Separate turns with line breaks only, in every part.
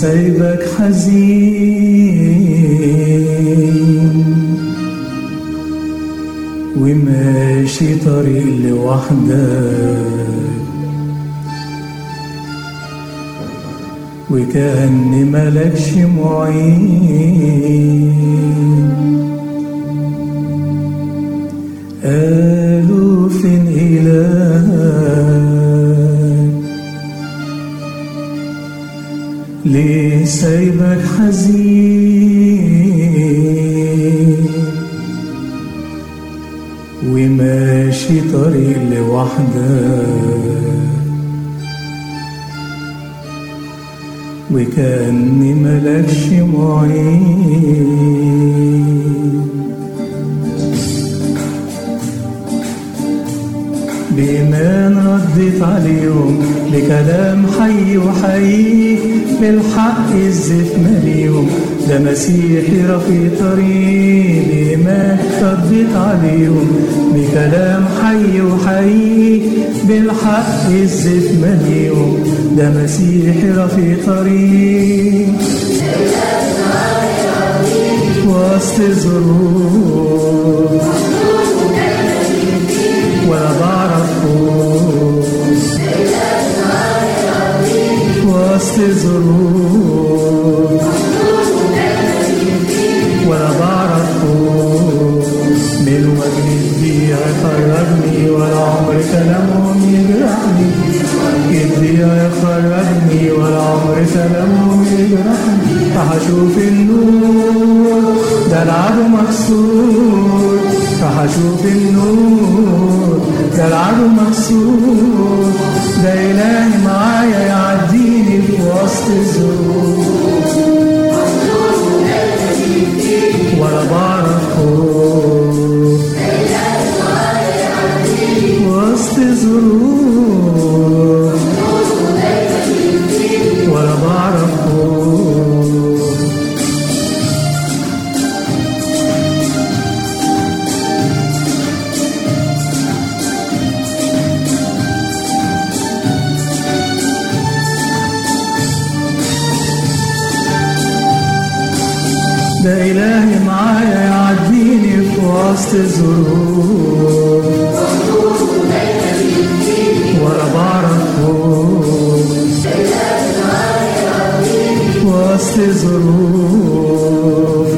سايبك حزين وماشي طريق لوحدك وكأن ملكش معين قالوا فين إلهك ليه سايبك حزين وماشي طريق لوحدك وكأني ملكش معين بإيمان رديت عليهم لكلام حي وحي بالحق الزيت مليهم ده مسيحي رفيق طريق بإيمان رديت عليهم بكلام حي وحي بالحق الزيت مليهم ده مسيحي رفيق طريق وسط الظروف ولا بعرفه وسط الظروف ولا بعرفه من وجه البيع يخرجني ولا عمر كلامهم يجرحني البيع يخرجني ولا عمر كلامهم يجرحني راح اشوف النور ده العدو مكسور راح اشوف النور ده العدو مكسور ده الهي معايا يعديني في وسط الظروف ولا بعرف خوف وسط ظروف ولا بعرف خوف ده إلهي معايا يعديني في وسط الظروف ولا بعرف خوف وسط الظروف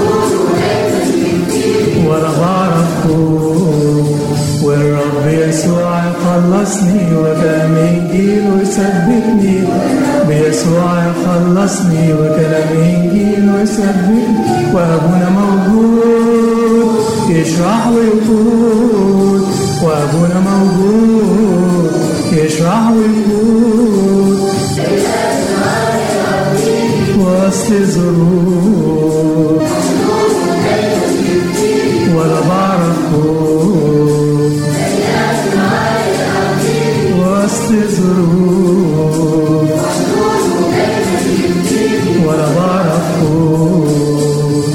ولا بعرف خوف والرب يسوع يخلصني وكلام انجيل ويثبتني بيسوع يخلصني وكلام انجيل ويثبتني وابونا موجود يشرح ويقول وابونا موجود يشرح ويقول وسط الظروف ولا بعرف خوف وسط الظروف ولا بعرف خوف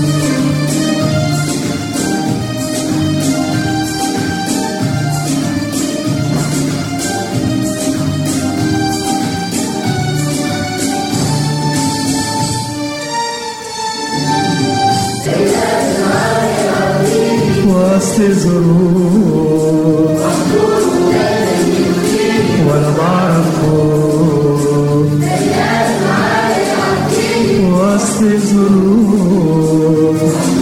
وسط الظروف ولا بعرف خوف وسط الظروف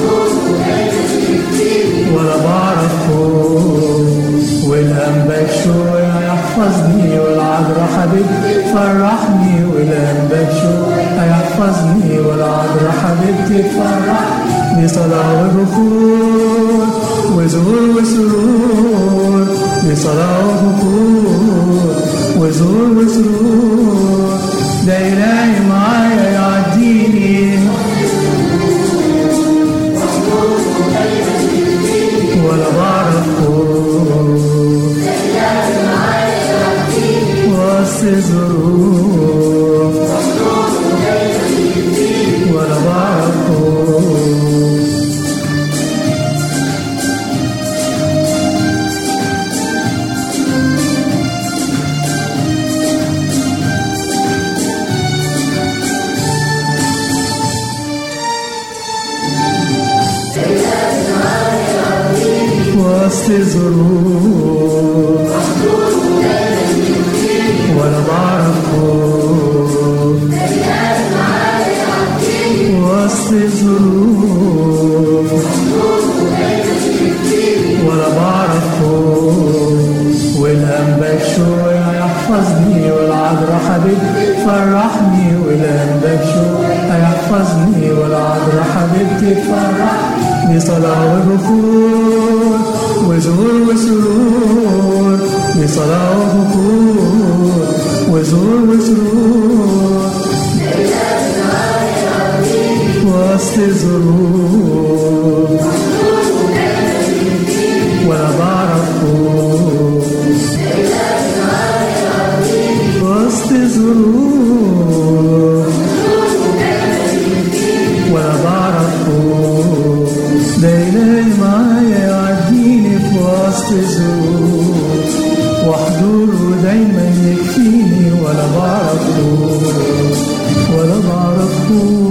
ولا بعرف خوف والأنبا شوية يحفظني والعذراء حبيبتي فرحني والأنبا شوية يحفظني والعذراء حبيبتي تفرحني بصلاة وبخور وزور وسرور بصلاة وبخور وزور وسرور ده إلهي معايا يعديني ولا بعرف خوف وسط الظروف ولا بعرف خوف وسط ظروف ولا بعرفه وسط ظروف ولا بعرفه والهم شوية يحفظني والعذراء حبيبتي فرحني والهم شوية هيحفظني والعذراء حبيبتي تفرحني صلاة وبكور وزهور وسرور بصلاة وبكور وزهور وسرور وسط ظروف ولا بعرفه وسط ظروف ولا بعرفه ده إلهي معايا يعديني في وسط ظروف وحضوره دايما يكفيني ولا بعرفه ولا بعرفه